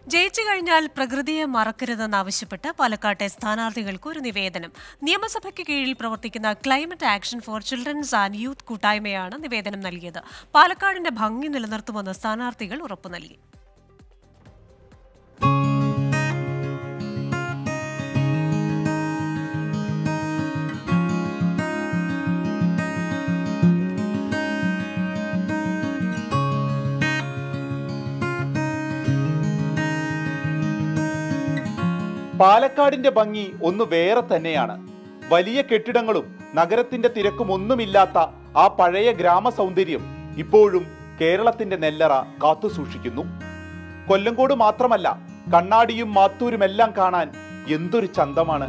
ജയിച്ചു കഴിഞ്ഞാൽ പ്രകൃതിയെ മറക്കരുതെന്നാവശ്യപ്പെട്ട് പാലക്കാട്ടെ സ്ഥാനാർത്ഥികൾക്ക് ഒരു നിവേദനം നിയമസഭയ്ക്ക് കീഴിൽ പ്രവർത്തിക്കുന്ന climate action for childrens and youth കൂട്ടായ്മയാണ് നിവേദനം നൽകിയത് പാലക്കാടിന്റെ ഭംഗി നിലനിർത്തുമെന്ന് സ്ഥാനാർത്ഥികൾ ഉറപ്പു നൽകി പാലക്കാടിന്റെ ഭംഗി ഒന്ന് വേറെ തന്നെയാണ് വലിയ കെട്ടിടങ്ങളും നഗരത്തിന്റെ തിരക്കും ഒന്നുമില്ലാത്ത ആ പഴയ ഗ്രാമ സൗന്ദര്യം ഇപ്പോഴും കേരളത്തിന്റെ നെല്ലറ കാത്തുസൂക്ഷിക്കുന്നു കൊല്ലങ്കോട് മാത്രമല്ല കണ്ണാടിയും മാത്തൂരുമെല്ലാം കാണാൻ എന്തൊരു ചന്തമാണ്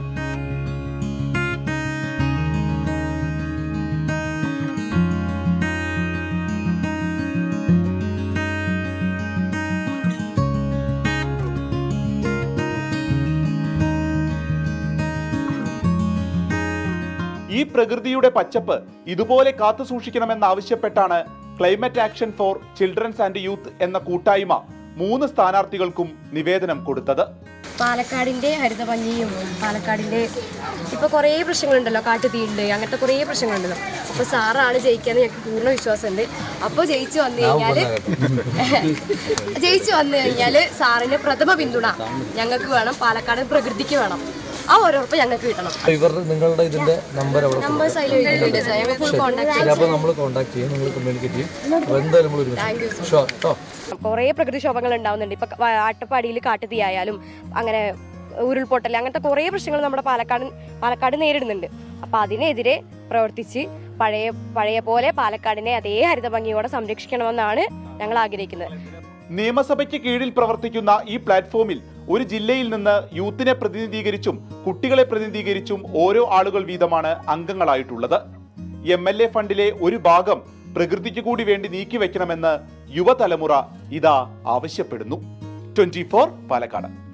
ഈ പ്രകൃതിയുടെ പച്ചപ്പ് ഇതുപോലെ കാത്തു സൂക്ഷിക്കണമെന്നാവശ്യപ്പെട്ടാണ് climate action for childrens and youth എന്ന കൂട്ടായ്മ മൂന്ന് സ്ഥാനാർത്ഥികൾക്കും നിവേദനം കൊടുത്തത് പാലക്കാടിന്റെ ഹരിതഭംഗിയും പാലക്കാടിന്റെ ഇപ്പൊ കുറേ പ്രശ്നങ്ങളുണ്ടല്ലോ കാട്ടുതീണ്ട് അങ്ങനത്തെ കുറേ പ്രശ്നങ്ങളുണ്ടല്ലോ അപ്പൊ സാറാണ് ജയിക്കാന്ന് ഞങ്ങൾക്ക് പൂർണ്ണ വിശ്വാസമുണ്ട് അപ്പോൾ ജയിച്ചു വന്നു കഴിഞ്ഞാല് ജയിച്ചു വന്നു കഴിഞ്ഞാല് സാറിന് പ്രഥമ പിന്തുണ ഞങ്ങൾക്ക് വേണം പാലക്കാട് പ്രകൃതിക്ക് വേണം ആ ഒരുറപ്പ് ഞങ്ങൾക്ക് കിട്ടണം ഇവർ നിങ്ങളുടെ ഇതിന്റെ നമ്പർ അവിടെ നമ്പേഴ്സ് അതിൽ എഴുതിയിട്ടുണ്ട് സാർ ഞങ്ങൾ ഫുൾ കോൺടാക്ട് ശരി അപ്പോൾ നമ്മൾ കോൺടാക്ട് ചെയ്യും നിങ്ങൾ കമ്മ്യൂണിക്കേറ്റ് ചെയ്യും അപ്പോൾ എന്തായാലും നമ്മൾ ഒരുമിച്ച് ഷുവർ കേട്ടോ കുറേ പ്രകൃതിക്ഷോഭങ്ങൾ ഉണ്ടാവുന്നുണ്ട് ഇപ്പൊ വ- അട്ടപ്പാടിയിൽ കാട്ടുതീ ആയാലും അങ്ങനെ ഉരുൾപൊട്ടൽ അങ്ങനത്തെ കുറേ പ്രശ്നങ്ങൾ നമ്മുടെ പാലക്കാട് പാലക്കാട് നേരിടുന്നുണ്ട് അപ്പൊ അതിനെതിരെ പ്രവർത്തിച്ച് പഴയ പഴയ പോലെ പാലക്കാടിനെ അതേ ഹരിതഭംഗിയോടെ സംരക്ഷിക്കണമെന്നാണ് ഞങ്ങൾ ആഗ്രഹിക്കുന്നത് നിയമസഭയ്ക്ക് കീഴിൽ പ്രവർത്തിക്കുന്ന ഈ പ്ലാറ്റ്ഫോമിൽ ഒരു ജില്ലയിൽ നിന്ന് യൂത്തിനെ പ്രതിനിധീകരിച്ചും കുട്ടികളെ പ്രതിനിധീകരിച്ചും ഓരോ ആളുകൾ വീതമാണ് അംഗങ്ങളായിട്ടുള്ളത് എം എൽ എ ഫണ്ടിലെ ഒരു ഭാഗം പ്രകൃതിക്ക് കൂടി വേണ്ടി നീക്കിവെക്കണമെന്ന് യുവതലമുറ ഇതാ ആവശ്യപ്പെടുന്നു ട്വന്റി പാലക്കാട്